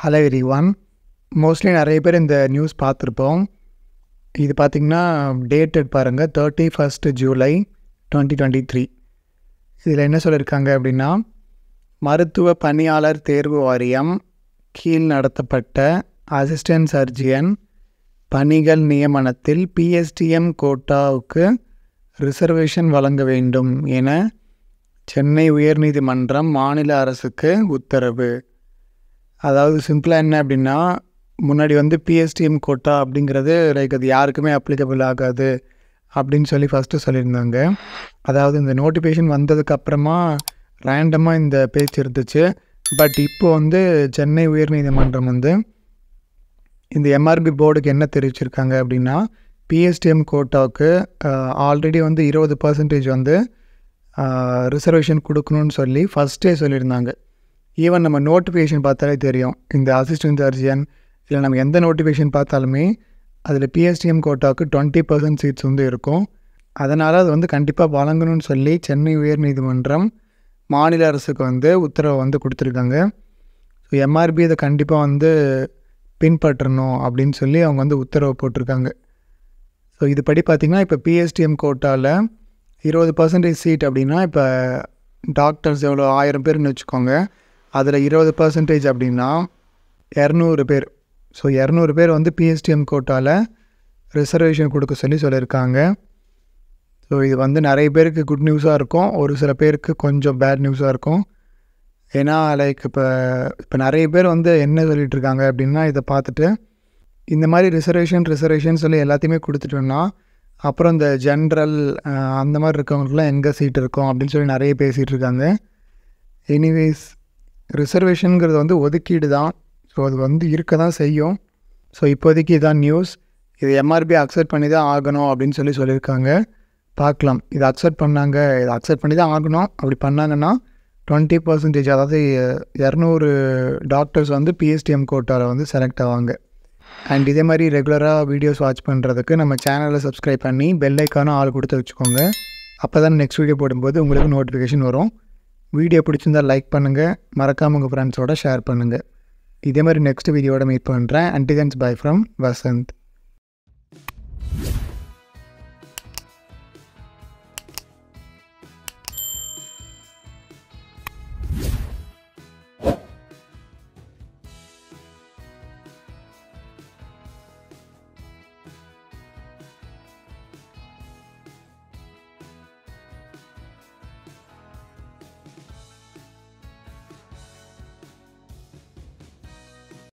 hello every one mostly நிறைய பேர் இந்த நியூஸ் பார்த்துருப்போம் இது பார்த்திங்கன்னா டேட்டட் பாருங்கள் thirty first July twenty twenty three இதில் என்ன சொல்லியிருக்காங்க அப்படின்னா மருத்துவ பணியாளர் தேர்வு வாரியம் கீழ் நடத்தப்பட்ட அசிஸ்டன்ட் சர்ஜியன் பணிகள் நியமனத்தில் பிஎஸ்டிஎம் கோட்டாவுக்கு ரிசர்வேஷன் வழங்க வேண்டும் என சென்னை உயர்நீதிமன்றம் மாநில அரசுக்கு உத்தரவு அதாவது சிம்பிளாக என்ன அப்படின்னா முன்னாடி வந்து பிஎஸ்டிஎம் கோட்டா அப்படிங்கிறது லைக் அது யாருக்குமே அப்ளிகபிள் ஆகாது அப்படின்னு சொல்லி ஃபஸ்ட்டு சொல்லியிருந்தாங்க அதாவது இந்த நோட்டிஃபிகேஷன் வந்ததுக்கு அப்புறமா ரேண்டமாக இந்த பேச்சு இருந்துச்சு பட் இப்போ வந்து சென்னை உயர்நீதிமன்றம் வந்து இந்த எம்ஆர்பி போர்டுக்கு என்ன தெரிவிச்சிருக்காங்க அப்படின்னா பிஎஸ்டிஎம் கோட்டாவுக்கு ஆல்ரெடி வந்து இருபது பர்சன்டேஜ் வந்து ரிசர்வேஷன் கொடுக்கணும்னு சொல்லி ஃபஸ்ட்டே சொல்லியிருந்தாங்க ஈவன் நம்ம நோட்டிஃபிகேஷன் பார்த்தாலே தெரியும் இந்த அசிஸ்டன்ட் சர்ஜியன் இல்லை நம்ம எந்த நோட்டிஃபிகேஷன் பார்த்தாலுமே அதில் பிஎஸ்டிஎம் கோட்டாவுக்கு டுவெண்ட்டி பர்சன்ட் சீட்ஸ் வந்து இருக்கும் அதனால் அது வந்து கண்டிப்பாக வழங்கணும்னு சொல்லி சென்னை உயர்நீதிமன்றம் மாநில அரசுக்கு வந்து உத்தரவை வந்து கொடுத்துருக்காங்க ஸோ எம்ஆர்பி இதை கண்டிப்பாக வந்து பின்பற்றணும் அப்படின்னு சொல்லி அவங்க வந்து உத்தரவு போட்டிருக்காங்க ஸோ இதுபடி பார்த்திங்கன்னா இப்போ பிஎஸ்டிஎம் கோட்டாவில் இருபது பர்சன்டேஜ் சீட் அப்படின்னா இப்போ டாக்டர்ஸ் எவ்வளோ ஆயிரம் பேர்னு வச்சுக்கோங்க அதில் இருபது பர்சன்டேஜ் அப்படின்னா இரநூறு பேர் ஸோ இரநூறு பேர் வந்து பிஎஸ்டிஎம் கோட்டாவில் ரிசர்வேஷன் கொடுக்க சொல்லி சொல்லியிருக்காங்க ஸோ இது வந்து நிறைய பேருக்கு குட் நியூஸாக இருக்கும் ஒரு சில பேருக்கு கொஞ்சம் பேட் நியூஸாக இருக்கும் ஏன்னா லைக் இப்போ இப்போ நிறைய பேர் வந்து என்ன சொல்லிகிட்டு இருக்காங்க அப்படின்னா இதை பார்த்துட்டு இந்த மாதிரி ரிசர்வேஷன் ரிசர்வேஷன் சொல்லி எல்லாத்தையுமே கொடுத்துட்டோம்னா அப்புறம் இந்த ஜென்ரல் அந்த மாதிரி இருக்கவங்களுக்குலாம் எங்கே சீட் இருக்கும் அப்படின்னு சொல்லி நிறைய பேசிகிட்டு இருக்காங்க எனிவேஸ் ரிசர்வேஷனுங்கிறது வந்து ஒதுக்கீடு தான் ஸோ அது வந்து இருக்க தான் செய்யும் ஸோ இப்போதைக்கு இதான் நியூஸ் இது எம்ஆர்பி அக்செப்ட் பண்ணி தான் ஆகணும் அப்படின்னு சொல்லி சொல்லியிருக்காங்க பார்க்கலாம் இதை அக்செப்ட் பண்ணாங்க இதை அக்செப்ட் பண்ணி தான் ஆகணும் அப்படி பண்ணாங்கன்னா டுவெண்ட்டி பர்சன்டேஜ் அதாவது இரநூறு டாக்டர்ஸ் வந்து பிஎஸ்டிஎம் கோட்டாவில் வந்து செலக்ட் ஆவாங்க அண்ட் இதே மாதிரி ரெகுலராக வீடியோஸ் வாட்ச் பண்ணுறதுக்கு நம்ம சேனலில் சப்ஸ்கிரைப் பண்ணி பெல் ஐக்கானும் ஆள் கொடுத்து வச்சுக்கோங்க அப்போ தான் நெக்ஸ்ட் வீடியோ போடும்போது உங்களுக்கு நோட்டிஃபிகேஷன் வரும் வீடியோ பிடிச்சிருந்தால் லைக் பண்ணுங்கள் மறக்காமல் உங்கள் ஃப்ரெண்ட்ஸோட ஷேர் பண்ணுங்கள் இதே மாதிரி நெக்ஸ்ட் வீடியோட மீட் பண்ணுறேன் அண்டிகன்ஸ் பை ஃப்ரம் வசந்த்